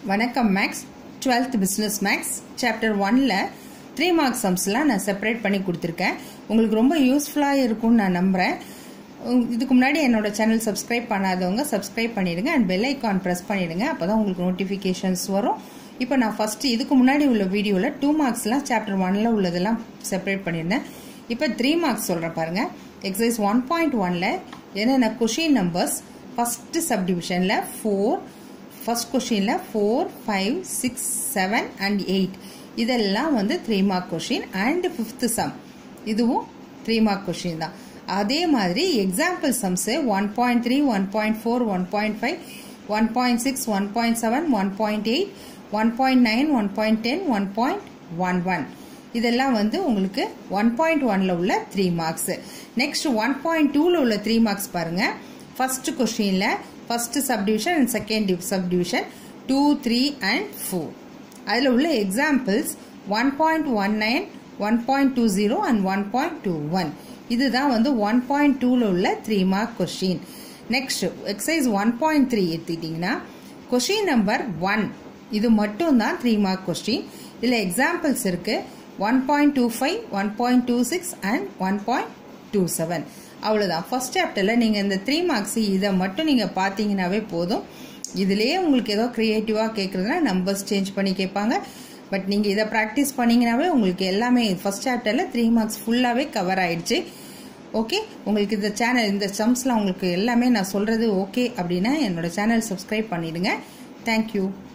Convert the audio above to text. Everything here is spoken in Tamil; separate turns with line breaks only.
வணக்கம் maths twelfth business maths chapter ஒன்ல த்ரீ மார்க் சம்ஸ்லாம் நான் செப்பரேட் பண்ணி கொடுத்துருக்கேன் உங்களுக்கு ரொம்ப யூஸ்ஃபுல்லாக இருக்கும்னு நான் நம்புகிறேன் உங்க- இதுக்கு முன்னாடி என்னோட சேனல் சப்ஸ்கிரைப் பண்ணாதவங்க சப்ஸ்கிரைப் பண்ணிடுங்க அண்ட் பெல் ஐக்கான் ப்ரெஸ் பண்ணிடுங்க அப்போ தான் உங்களுக்கு நோட்டிஃபிகேஷன்ஸ் வரும் இப்போ நான் ஃபர்ஸ்ட் இதுக்கு முன்னாடி உள்ள வீடியோவில் டூ மார்க்ஸ்லாம் சாப்டர் ஒன்ல உள்ளதெல்லாம் செப்பரேட் பண்ணியிருந்தேன் இப்போ த்ரீ மார்க்ஸ் சொல்கிறேன் பாருங்க எக்ஸசைஸ் ஒன் பாயிண்ட் ஒன்ல என்னென்ன கொஷின் நம்பர்ஸ் ஃபர்ஸ்ட் சப்டிவிஷனில் ஃபோர் ஃபர்ஸ்ட் கொஷினில் four five six seven and eight இதெல்லாம் வந்து three mark question and fifth sum இதுவும் த்ரீ மார்க் கொஷின் தான் அதே மாதிரி example sums one point three one point four one point five one point six one point seven one point eight one point nine one point ten one point one one இதெல்லாம் வந்து உங்களுக்கு ஒன் பாயிண்ட் ஒன்ல உள்ள three marks next one point டூல உள்ள த்ரீ மார்க்ஸ் பாருங்க ஃபர்ஸ்ட் கொஸ்டின்ல first subdivision and second subdivision two three and four அதில் உள்ள examples one point one nine one point two zero and one point two one இதுதான் வந்து ஒன் பாயிண்ட் டூவில் உள்ள three mark question next exercise one point three எடுத்துக்கிட்டிங்கன்னா கொஷின் நம்பர் ஒன் இது மட்டும் தான் த்ரீ மார்க் கொஸ்டின் இதில் எக்ஸாம்பிள்ஸ் இருக்கு one point two five one point two six and one point two seven அவ்வளோதான் ஃபர்ஸ்ட் சாப்டரில் நீங்கள் இந்த த்ரீ மார்க்ஸ் இதை மட்டும் நீங்கள் பார்த்தீங்கன்னாவே போதும் இதுலேயே உங்களுக்கு ஏதோ க்ரியேட்டிவாக கேட்குறதுனா நம்பர்ஸ் சேஞ்ச் பண்ணி கேட்பாங்க பட் நீங்கள் இதை ப்ராக்டிஸ் பண்ணீங்கன்னாவே உங்களுக்கு எல்லாமே ஃபர்ஸ்ட் சாப்டரில் த்ரீ மார்க்ஸ் ஃபுல்லாகவே கவர் ஆயிடுச்சு ஓகே உங்களுக்கு இந்த சேனல் இந்த சம்ஸ்லாம் உங்களுக்கு எல்லாமே நான் சொல்கிறது ஓகே அப்படின்னா என்னோட சேனல் சப்ஸ்கிரைப் பண்ணிடுங்க தேங்க்யூ